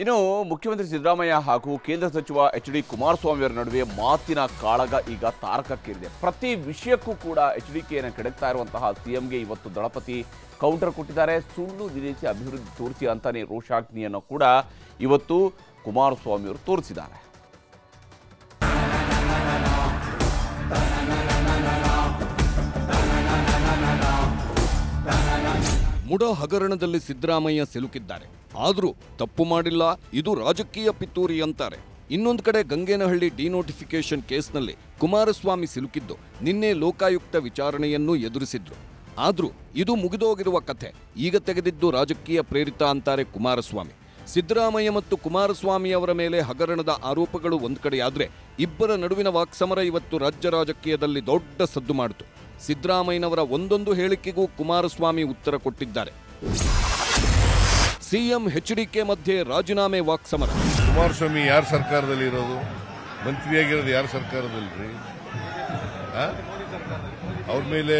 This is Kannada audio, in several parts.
ಇನ್ನು ಮುಖ್ಯಮಂತ್ರಿ ಸಿದ್ದರಾಮಯ್ಯ ಹಾಗೂ ಕೇಂದ್ರ ಸಚಿವ ಎಚ್ ಡಿ ಕುಮಾರಸ್ವಾಮಿ ಅವರ ನಡುವೆ ಮಾತಿನ ಕಾಳಗ ಈಗ ತಾರಕಕ್ಕೇರಿದೆ ಪ್ರತಿ ವಿಷಯಕ್ಕೂ ಕೂಡ ಎಚ್ ಡಿ ಕೆಯನ್ನು ಕೆಡಕ್ತಾ ಇರುವಂತಹ ಸಿಎಂಗೆ ಇವತ್ತು ದಳಪತಿ ಕೌಂಟರ್ ಕೊಟ್ಟಿದ್ದಾರೆ ಸುಳ್ಳು ನಿಲ್ಲಿಸಿ ಅಭಿವೃದ್ಧಿ ತೋರಿಸಿ ಅಂತಾನೆ ರೋಷಾಗ್ನಿಯನ್ನು ಕೂಡ ಇವತ್ತು ಕುಮಾರಸ್ವಾಮಿ ಅವರು ತೋರಿಸಿದ್ದಾರೆ ಮುಡ ಹಗರಣದಲ್ಲಿ ಸಿದ್ದರಾಮಯ್ಯ ಸಿಲುಕಿದ್ದಾರೆ ಆದರೂ ತಪ್ಪು ಮಾಡಿಲ್ಲ ಇದು ರಾಜಕೀಯ ಪಿತೂರಿ ಅಂತಾರೆ ಇನ್ನೊಂದು ಕಡೆ ಗಂಗೇನಹಳ್ಳಿ ಡಿನೋಟಿಫಿಕೇಶನ್ ಕೇಸ್ನಲ್ಲಿ ಕುಮಾರಸ್ವಾಮಿ ಸಿಲುಕಿದ್ದು ನಿನ್ನೆ ಲೋಕಾಯುಕ್ತ ವಿಚಾರಣೆಯನ್ನು ಎದುರಿಸಿದ್ರು ಆದ್ರೂ ಇದು ಮುಗಿದೋಗಿರುವ ಕಥೆ ಈಗ ತೆಗೆದಿದ್ದು ರಾಜಕೀಯ ಪ್ರೇರಿತ ಅಂತಾರೆ ಕುಮಾರಸ್ವಾಮಿ ಸಿದ್ದರಾಮಯ್ಯ ಮತ್ತು ಕುಮಾರಸ್ವಾಮಿ ಅವರ ಮೇಲೆ ಹಗರಣದ ಆರೋಪಗಳು ಒಂದು ಕಡೆಯಾದ್ರೆ ಇಬ್ಬರ ನಡುವಿನ ವಾಕ್ಸಮರ ಇವತ್ತು ರಾಜ್ಯ ರಾಜಕೀಯದಲ್ಲಿ ದೊಡ್ಡ ಸದ್ದು ಮಾಡಿತು ಸಿದ್ದರಾಮಯ್ಯನವರ ಒಂದೊಂದು ಹೇಳಿಕೆಗೂ ಕುಮಾರಸ್ವಾಮಿ ಉತ್ತರ ಕೊಟ್ಟಿದ್ದಾರೆ ಸಿಎಂ ಎಚ್ಡಿಕೆ ಮಧ್ಯೆ ರಾಜೀನಾಮೆ ವಾಕ್ಸಮರ ಕುಮಾರಸ್ವಾಮಿ ಯಾರ ಸರ್ಕಾರದಲ್ಲಿ ಇರೋದು ಮಂತ್ರಿಯಾಗಿರೋದು ಯಾರ ಸರ್ಕಾರದಲ್ಲಿ ರೀ ಅವ್ರ ಮೇಲೆ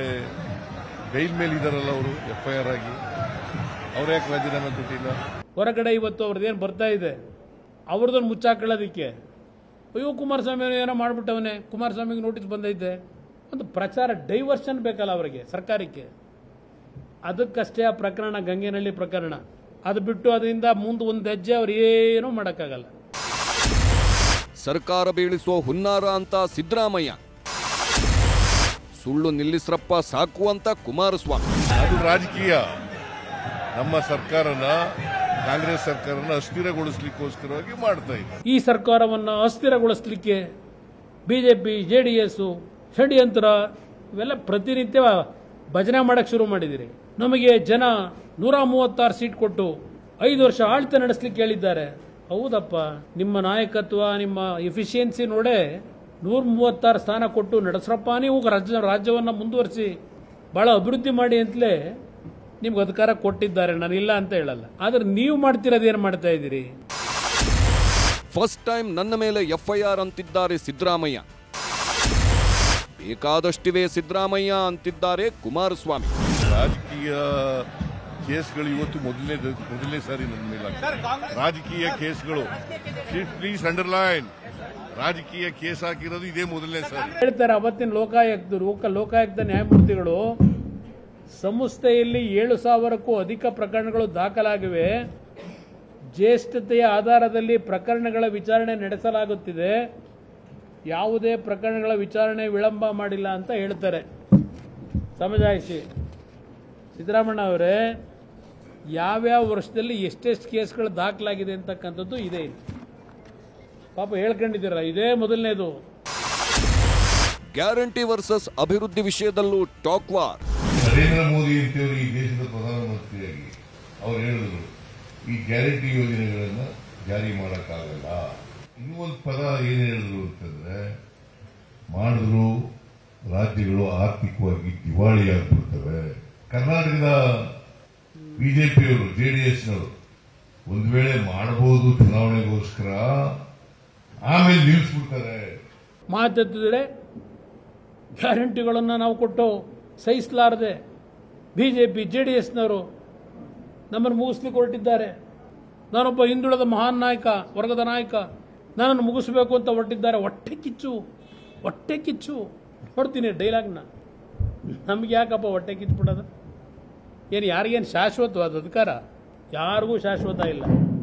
ಬೈಲ್ ಮೇಲೆ ಇದಾರಲ್ಲ ಅವರು ಎಫ್ ಐ ಆರ್ ಆಗಿ ಅವ್ರು ಯಾಕೆ ರಾಜೀನಾಮೆ ಕೊಟ್ಟಿಲ್ಲ ಹೊರಗಡೆ ಇವತ್ತು ಅವ್ರದ್ದೇನು ಬರ್ತಾ ಇದೆ ಅವ್ರದ್ದನ್ನು ಮುಚ್ಚಾಕೊಳ್ಳೋದಕ್ಕೆ ಅಯ್ಯೋ ಕುಮಾರಸ್ವಾಮಿ ಅವ್ನು ಏನೋ ಮಾಡ್ಬಿಟ್ಟವನೆ ಕುಮಾರಸ್ವಾಮಿಗೆ ನೋಟಿಸ್ ಬಂದೈತೆ ಒಂದು ಪ್ರಚಾರ ಡೈವರ್ಷನ್ ಬೇಕಲ್ಲ ಅವರಿಗೆ ಸರ್ಕಾರಕ್ಕೆ ಅದಕ್ಕಷ್ಟೇ ಆ ಪ್ರಕರಣ ಗಂಗೇನಹಳ್ಳಿ ಪ್ರಕರಣ ಅದು ಬಿಟ್ಟು ಅದರಿಂದ ಮುಂದೆ ಒಂದು ಹೆಜ್ಜೆ ಅವ್ರು ಏನೂ ಮಾಡೋಕ್ಕಾಗಲ್ಲ ಸರ್ಕಾರ ಬೀಳಿಸುವ ಹುನ್ನಾರ ಅಂತ ಸಿದ್ದರಾಮಯ್ಯ ಸುಳ್ಳು ನಿಲ್ಲಿಸ್ರಪ್ಪ ಸಾಕು ಅಂತ ಕುಮಾರಸ್ವಾಮಿ ಅದು ರಾಜಕೀಯ ನಮ್ಮ ಸರ್ಕಾರನ ಕಾಂಗ್ರೆಸ್ ಸರ್ಕಾರನ ಅಸ್ಥಿರಗೊಳಿಸ್ಲಿಕ್ಕೋಸ್ಕರವಾಗಿ ಮಾಡ್ತಾ ಇದೆ ಈ ಸರ್ಕಾರವನ್ನು ಅಸ್ಥಿರಗೊಳಿಸಲಿಕ್ಕೆ B J P J D S ಷಡ್ಯಂತ್ರ ಇವೆಲ್ಲ ಪ್ರತಿನಿತ್ಯ ಭಜನೆ ಮಾಡಕ್ಕೆ ಶುರು ಮಾಡಿದಿರಿ ನಮಗೆ ಜನ ನೂರ ಮೂವತ್ತಾರು ಸೀಟ್ ಕೊಟ್ಟು ಐದು ವರ್ಷ ಆಳ್ತ ನಡೆಸಲಿಕ್ಕೆ ಹೇಳಿದ್ದಾರೆ ಹೌದಪ್ಪ ನಿಮ್ಮ ನಾಯಕತ್ವ ನಿಮ್ಮ ಎಫಿಷಿಯನ್ಸಿ ನೋಡೇ ನೂರ ಮೂವತ್ತಾರು ಸ್ಥಾನ ಕೊಟ್ಟು ನಡೆಸ್ರಪ್ಪ ನೀವು ರಾಜ್ಯ ರಾಜ್ಯವನ್ನು ಮುಂದುವರಿಸಿ ಬಹಳ ಅಭಿವೃದ್ಧಿ ಮಾಡಿ ಅಂತಲೇ ನಿಮ್ಗೆ ಅಧಿಕಾರ ಕೊಟ್ಟಿದ್ದಾರೆ ನಾನು ಇಲ್ಲ ಅಂತ ಹೇಳಲ್ಲ ಆದ್ರೆ ನೀವು ಮಾಡ್ತಿರೋದೇನು ಮಾಡ್ತಾ ಇದ್ದೀರಿ ಫಸ್ಟ್ ಟೈಮ್ ನನ್ನ ಮೇಲೆ ಎಫ್ಐಆರ್ ಅಂತಿದ್ದಾರೆ ಸಿದ್ದರಾಮಯ್ಯ ಬೇಕಾದಷ್ಟಿವೆ ಸಿದ್ದರಾಮಯ್ಯ ಅಂತಿದ್ದಾರೆ ಕುಮಾರಸ್ವಾಮಿ ರಾಜಕೀಯ ಕೇಸ್ಗಳು ಇವತ್ತು ಮೊದಲನೇ ಮೊದಲನೇ ಸಾರಿ ನನ್ನ ಮೇಲೆ ಹಾಕಿದ್ದಾರೆ. ರಾಜಕೀಯ ಕೇಸ್ಗಳು ಪ್ಲೀಸ್ ಅಂಡರ್ಲೈನ್ ರಾಜಕೀಯ ಕೇಸ್ ಹಾಕಿರೋದು ಇದೇ ಮೊದಲನೇ ಸಾರಿ ಹೇಳ್ತಾರೆ ಅವತ್ತಿನ ಲೋಕಾಯುಕ್ತರು ಲೋಕ ಲೋಕಾಯುಕ್ತ ನ್ಯಾಯಮೂರ್ತಿಗಳು ಸಂಸ್ಥೆಯಲ್ಲಿ ಏಳು ಸಾವಿರಕ್ಕೂ ಅಧಿಕ ಪ್ರಕರಣಗಳು ದಾಖಲಾಗಿವೆ ಜ್ಯೇಷ್ಠತೆಯ ಆಧಾರದಲ್ಲಿ ಪ್ರಕರಣಗಳ ವಿಚಾರಣೆ ನಡೆಸಲಾಗುತ್ತಿದೆ ಯಾವುದೇ ಪ್ರಕರಣಗಳ ವಿಚಾರಣೆ ವಿಳಂಬ ಮಾಡಿಲ್ಲ ಅಂತ ಹೇಳ್ತಾರೆ ಸಮಜಾಯಿಸಿ ಸಿದ್ದರಾಮಣ್ಣ ಅವರೇ ಯಾವ್ಯಾವ ವರ್ಷದಲ್ಲಿ ಎಷ್ಟೆಷ್ಟು ಕೇಸ್ಗಳು ದಾಖಲಾಗಿದೆ ಅಂತಕ್ಕಂಥದ್ದು ಇದೆ ಇಲ್ಲಿ. ಪಾಪ ಹೇಳ್ಕೊಂಡಿದ್ದೀರ ಇದೇ ಮೊದಲನೇದು ಗ್ಯಾರಂಟಿ ವರ್ಸಸ್ ಅಭಿವೃದ್ಧಿ ವಿಷಯದಲ್ಲೂ ಟಾಕ್ ವಾರ್ ನರೇಂದ್ರ ಮೋದಿ ಅಂತೇಳಿ ಈ ದೇಶದ ಪ್ರಧಾನಮಂತ್ರಿಯಾಗಿ ಅವ್ರು ಹೇಳಿದ್ರು ಈ ಗ್ಯಾರಂಟಿ ಯೋಜನೆಗಳನ್ನ ಜಾರಿ ಮಾಡಕ್ಕಾಗಲ್ಲ ಇನ್ನೂ ಒಂದು ಪದ ಏನ್ ಹೇಳಿದ್ರು ಅಂತಂದ್ರೆ ಮಾಡಿದ್ರು ರಾಜ್ಯಗಳು ಆರ್ಥಿಕವಾಗಿ ದಿವಾಳಿ ಆಗ್ಬಿಡ್ತವೆ ಕರ್ನಾಟಕದ ಬಿಜೆಪಿಯವರು ಜೆಡಿಎಸ್ನವರು ಒಂದು ವೇಳೆ ಮಾಡಬಹುದು ಚುನಾವಣೆಗೋಸ್ಕರ ಆಮೇಲೆ ನಿಲ್ಲಿಸ್ಬಿಡ್ತಾರೆ ಮಾತೆತ್ತಿದ್ರೆ ಗ್ಯಾರಂಟಿಗಳನ್ನು ನಾವು ಕೊಟ್ಟು ಸಹಿಸಲಾರದೆ B J P J D ಎಸ್ನವರು ನಮ್ಮನ್ನು ಮುಗಿಸ್ಲಿಕ್ಕೆ ಹೊರಟಿದ್ದಾರೆ ನಾನೊಬ್ಬ ಹಿಂದುಳಿದ ಮಹಾನ್ ನಾಯಕ ವರ್ಗದ ನಾಯಕ ನನ್ನನ್ನು ಮುಗಿಸ್ಬೇಕು ಅಂತ ಹೊರಟಿದ್ದಾರೆ ಹೊಟ್ಟೆ ಕಿಚ್ಚು ಹೊಟ್ಟೆ ಕಿಚ್ಚು ನೋಡ್ತೀನಿ ಡೈಲಾಗ್ನ ನಮ್ಗೆ ಯಾಕಪ್ಪ ಹೊಟ್ಟೆ ಕಿಚ್ಬಿಡೋದು ಏನು ಯಾರಿಗೇನು ಶಾಶ್ವತವಾದ ಅಧಿಕಾರ ಯಾರಿಗೂ ಶಾಶ್ವತ ಇಲ್ಲ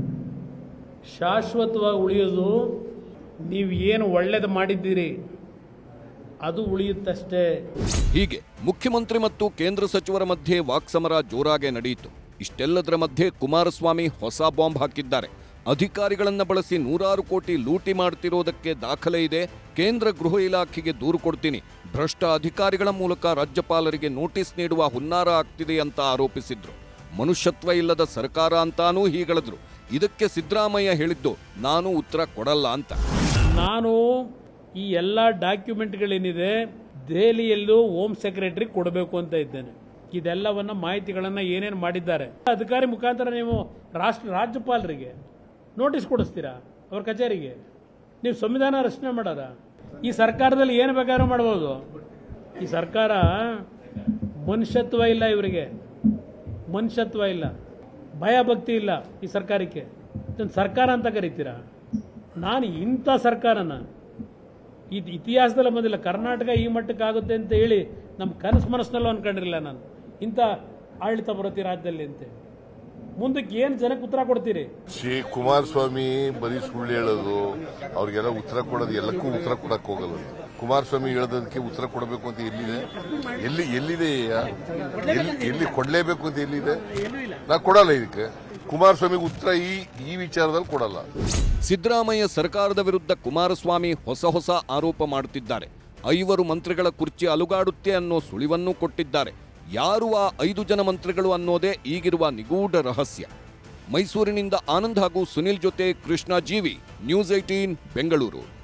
ಶಾಶ್ವತವಾಗಿ ಉಳಿಯೋದು ನೀವು ಏನು ಒಳ್ಳೇದು ಮಾಡಿದ್ದೀರಿ ಅದು ಉಳಿಯುತ್ತಷ್ಟೇ ಹೀಗೆ ಮುಖ್ಯಮಂತ್ರಿ ಮತ್ತು ಕೇಂದ್ರ ಸಚಿವರ ಮಧ್ಯೆ ವಾಕ್ಸಮರ ಜೋರಾಗೆ ನಡೆಯಿತು ಇಷ್ಟೆಲ್ಲದರ ಮಧ್ಯೆ ಕುಮಾರಸ್ವಾಮಿ ಹೊಸ ಬಾಂಬ್ ಹಾಕಿದ್ದಾರೆ ಅಧಿಕಾರಿಗಳನ್ನ ಬಳಸಿ ನೂರಾರು ಕೋಟಿ ಲೂಟಿ ಮಾಡ್ತಿರೋದಕ್ಕೆ ದಾಖಲೆ ಇದೆ ಕೇಂದ್ರ ಗೃಹ ಇಲಾಖೆಗೆ ದೂರು ಕೊಡ್ತೀನಿ ಭ್ರಷ್ಟ ಅಧಿಕಾರಿಗಳ ಮೂಲಕ ರಾಜ್ಯಪಾಲರಿಗೆ ನೋಟಿಸ್ ನೀಡುವ ಹುನ್ನಾರ ಆಗ್ತಿದೆ ಅಂತ ಆರೋಪಿಸಿದ್ರು ಮನುಷ್ಯತ್ವ ಇಲ್ಲದ ಸರ್ಕಾರ ಅಂತಾನೂ ಹೀಗಳಿದ್ರು ಇದಕ್ಕೆ ಸಿದ್ದರಾಮಯ್ಯ ಹೇಳಿದ್ದು ನಾನು ಉತ್ತರ ಕೊಡಲ್ಲ ಅಂತ ನಾನು ಈ ಎಲ್ಲ ಡಾಕ್ಯುಮೆಂಟ್ಗಳೇನಿದೆ ದೆಹಲಿಯಲ್ಲೂ ಹೋಮ್ ಸೆಕ್ರೆಟರಿ ಕೊಡಬೇಕು ಅಂತ ಇದ್ದೇನೆ ಇದೆಲ್ಲವನ್ನ ಮಾಹಿತಿಗಳನ್ನು ಏನೇನು ಮಾಡಿದ್ದಾರೆ ಅಧಿಕಾರಿ ಮುಖಾಂತರ ನೀವು ರಾಷ್ಟ್ರ ರಾಜ್ಯಪಾಲರಿಗೆ ನೋಟಿಸ್ ಕೊಡಿಸ್ತೀರಾ ಅವ್ರ ಕಚೇರಿಗೆ ನೀವು ಸಂವಿಧಾನ ರಚನೆ ಮಾಡಾರ ಈ ಸರ್ಕಾರದಲ್ಲಿ ಏನು ಬೇಕಾದ್ರೂ ಮಾಡ್ಬೋದು ಈ ಸರ್ಕಾರ ಮನುಷ್ಯತ್ವ ಇಲ್ಲ ಇವರಿಗೆ ಮನುಷ್ಯತ್ವ ಇಲ್ಲ ಭಯ ಭಕ್ತಿ ಇಲ್ಲ ಈ ಸರ್ಕಾರಕ್ಕೆ ಇದನ್ನು ಸರ್ಕಾರ ಅಂತ ಕರಿತೀರಾ ನಾನು ಇಂಥ ಸರ್ಕಾರನ ಇದು ಇತಿಹಾಸದಲ್ಲಿ ಬಂದಿಲ್ಲ ಕರ್ನಾಟಕ ಈ ಮಟ್ಟಕ್ಕೆ ಆಗುತ್ತೆ ಅಂತ ಹೇಳಿ ನಮ್ಮ ಕನಸು ಮನಸ್ಸಿನಲ್ಲೂ ಅನ್ಕೊಂಡಿರಲಿಲ್ಲ ನಾನು ಇಂಥ ಆಡಳಿತ ಬರುತ್ತೆ ರಾಜ್ಯದಲ್ಲಿ ಅಂತೇಳಿ ಮುಂದಕ್ಕೆ ಏನು ಜನಕ್ಕೆ ಉತ್ತರ ಕೊಡ್ತೀರಿ ಶ್ರೀ ಕುಮಾರಸ್ವಾಮಿ ಬರೀ ಸುಳ್ಳು ಹೇಳೋದು ಅವ್ರಿಗೆಲ್ಲ ಉತ್ತರ ಕೊಡೋದು ಎಲ್ಲಕ್ಕೂ ಉತ್ತರ ಕೊಡಕ್ ಹೋಗಲ್ಲ ಕುಮಾರಸ್ವಾಮಿ ಹೇಳೋದಕ್ಕೆ ಉತ್ತರ ಕೊಡಬೇಕು ಅಂತ ಎಲ್ಲಿದೆ ಎಲ್ಲಿ ಎಲ್ಲಿದೆ ಈಗ? ಎಲ್ಲಿ ಎಲ್ಲಿ ಕೊಡ್ಲೇಬೇಕು ಅಂತ ಎಲ್ಲಿದೆ ನಾ ಕೊಡಲ್ಲ ಇದಕ್ಕೆ ಕುಮಾರಸ್ವಾಮಿಗೆ ಉತ್ತರ ಈ ಈ ವಿಚಾರದಲ್ಲಿ ಕೊಡಲ್ಲ ಸಿದ್ದರಾಮಯ್ಯ ಸರ್ಕಾರದ ವಿರುದ್ಧ ಕುಮಾರಸ್ವಾಮಿ ಹೊಸ ಹೊಸ ಆರೋಪ ಮಾಡುತ್ತಿದ್ದಾರೆ ಐವರು ಮಂತ್ರಿಗಳ ಕುರ್ಚಿ ಅಲುಗಾಡುತ್ತೆ ಅನ್ನೋ ಸುಳಿವನ್ನೂ ಕೊಟ್ಟಿದ್ದಾರೆ ಯಾರು ಆ ಐದು ಜನ ಮಂತ್ರಿಗಳು ಅನ್ನೋದೇ ಈಗಿರುವ ನಿಗೂಢ ರಹಸ್ಯ ಮೈಸೂರಿನಿಂದ ಆನಂದ್ ಹಾಗೂ ಸುನಿಲ್ ಜೊತೆ ಕೃಷ್ಣ ಜೀವಿ ನ್ಯೂಸ್ ಏಟೀನ್ ಬೆಂಗಳೂರು